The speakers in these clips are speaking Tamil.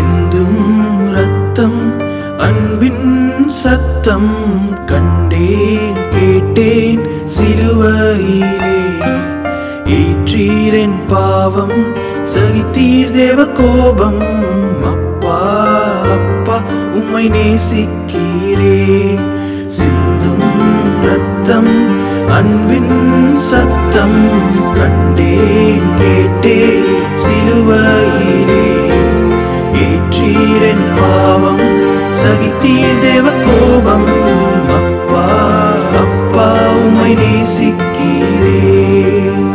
சிந்தும் ரத்தம் அன்பின் சத்தம் கண்டேன் கேட்டேன் சிலுவையிலே ஏற்றீரென் பாவம் சகித்தீர் தேவ கோபம் அப்பா அப்பா உம்மை நேசிக்கிறேன் சிந்தும் ரத்தம் அன்பின் சத்தம் கண்டேன் கேட்டேன் சிலுவையிலே ஏற்றீரென் பாவம் சகித்தீர் தேவ கோபம் அப்பா அப்பா உம்மை நேசிக்கிறேன்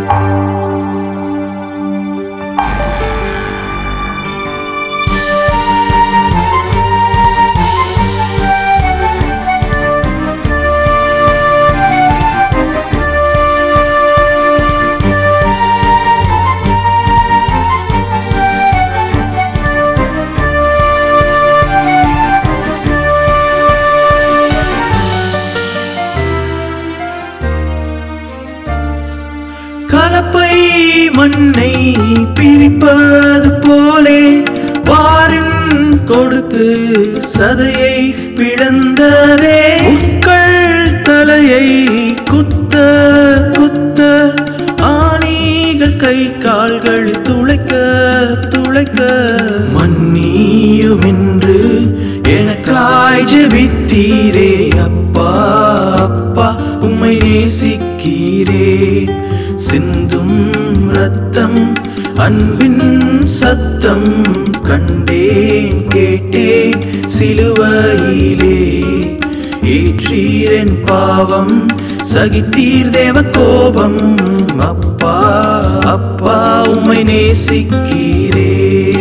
கலப்பை மண்ணை பிரிப்பது போலே பாரின் கொடுக்கு சதையை பிளந்ததே உட்கள் தலையை குத்த குத்த ஆணிகள் கை கால்கள் துளைக்க துளைக்க மன்னியும் என்று எனக்காய் ஜெபித்தீரே அப்பா அப்பா உம்மை நேசிக்கிறேன் சிந்தும் ரத்தம் அன்பின் சத்தம் கண்டேன் கேட்டேன் சிலுவையிலே ஏற்றீரென் பாவம் சகித்தீர் தேவ கோபம் அப்பா அப்பா உம்மை நேசிக்கிறேன்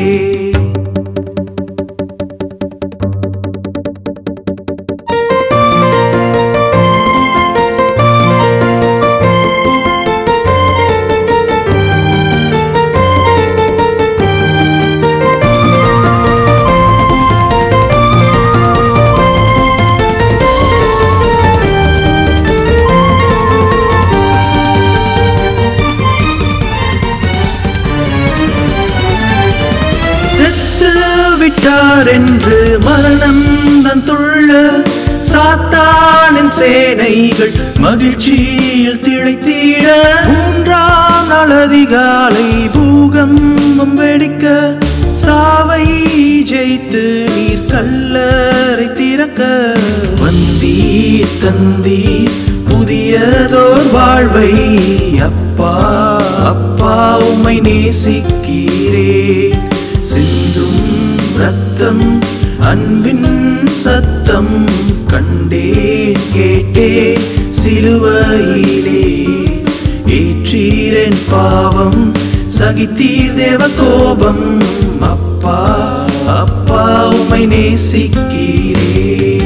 செத்து விட்டார் என்று மரணம் தன் துள்ள சாத்தானின் சேனைகள் மகிழ்ச்சியில் திளைத்திட மூன்றாம் நாள் அதிகாலை பூகம்பம் வெடிக்க சாவை ஜெயித்து நீர் கல்லறை திறக்க வந்தீர் தந்தீர் புதியதோர் வாழ்வை அப்பா அப்பா உம்மை நேசிக்கிறேன் சிந்தும் ரத்தம் அன்பின் சத்தம் கண்டேன் கேட்டேன் சிலுவையிலே ஏற்றீரென் பாவம் சகித்தீர் தேவ கோபம் அப்பா அப்பா உம்மை நேசிக்கிறேன்